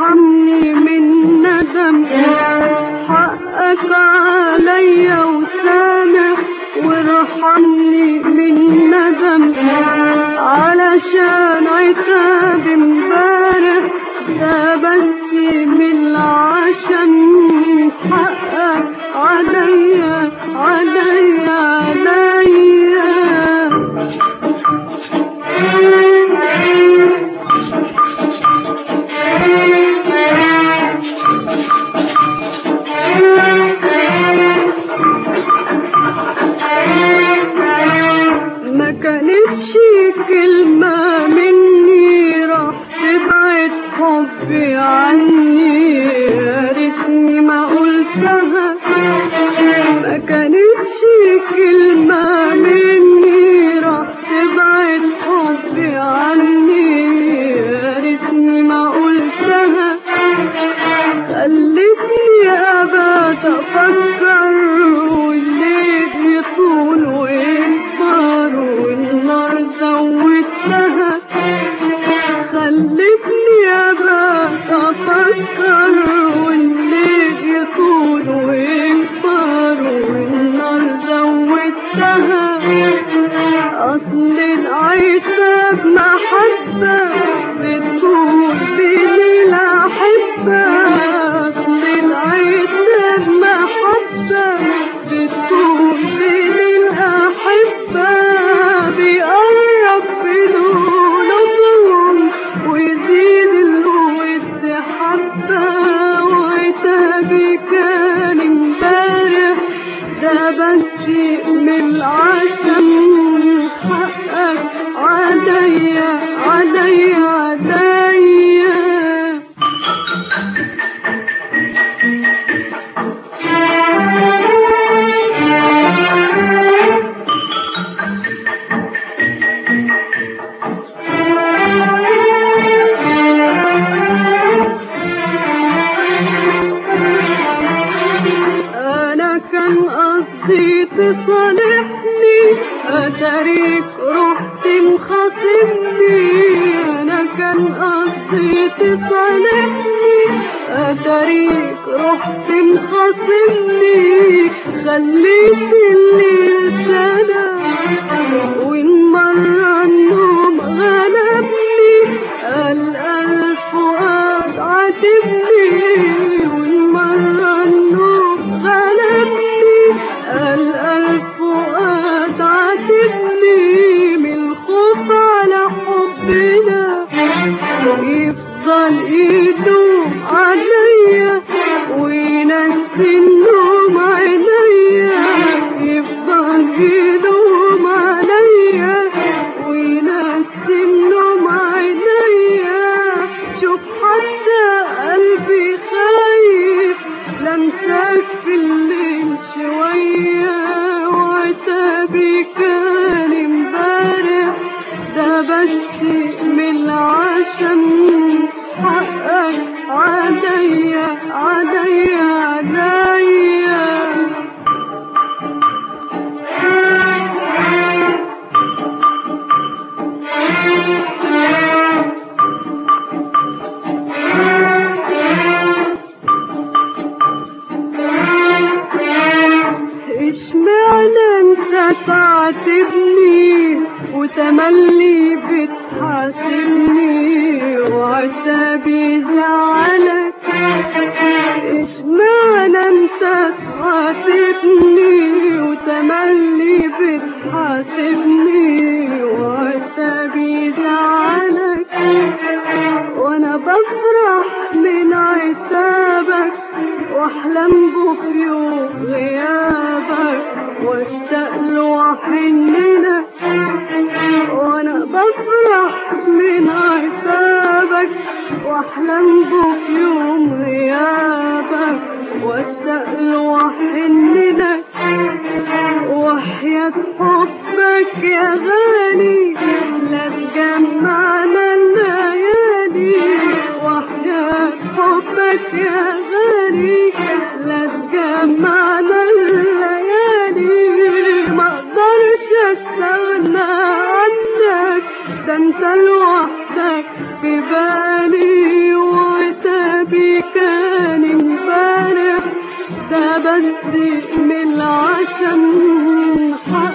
وارحمني من ندم حقك عليا وسامح وارحمني من ندم علشان عتاب امبارح ده بس من العشم حقك عليا عليا عليا ما كانتش كلمة مني راح تبعد حبي عني يا ريتني ما قلتها ما كانتش كلمة مني راح تبعد حبي عني يا ريتني ما قلتها خلتني أبات أفكر والليل يطول ويكبر والنار زودتها خلتني أبات أفكر والليل يطول ويكبر والنار زودتها أصل العتاب محبة بتكون بين الأحبة أصل العتاب محبة بتكون بين الأحبة بيقرب قلوبهم ويزيد الود حبة وعتابي كان امبارح ده بس من العشم حقك عليا عليا عليا انا كان قصدي تصالحني اتاريك رحت مخاصمني انا كان قصدي تصالحني اتاريك رحت مخاصمني خليت الليل سنة وان مرة النوم غلبني قال الفؤاد عاتبني وان مرة النوم غلبني قال الفؤاد عاتبني من الخوف على حبنا يفضل يدوم عليا وينسي النوم عينيا يفضل يدوم عليا وينسي النوم عينيا شوف حتى قلبي خايف لمسك في الليل شوية وعتابي كان امبارح ده بس من العشم حقك عليا عليا عليا اشمعنى انت تعاتبني وتملي بتحاسبني وعتابي زعلك اشمعنى انت تعاتبني وتملي بتحاسبني وعتابي زعلك وانا بفرح من عتابك واحلم بك يوم غيابك واشتاق له واحن لك وانا بفرح من عتابك واحلم بك يوم غيابك واشتاق له واحن لك وحياة حبك يا غالي لا تجمعنا الليالي وحياة حبك يا غالي لا تجمعنا الليالي ما اقدرش استغنى عنك ده انت لوحدك في بالي وعتاب بس من العشم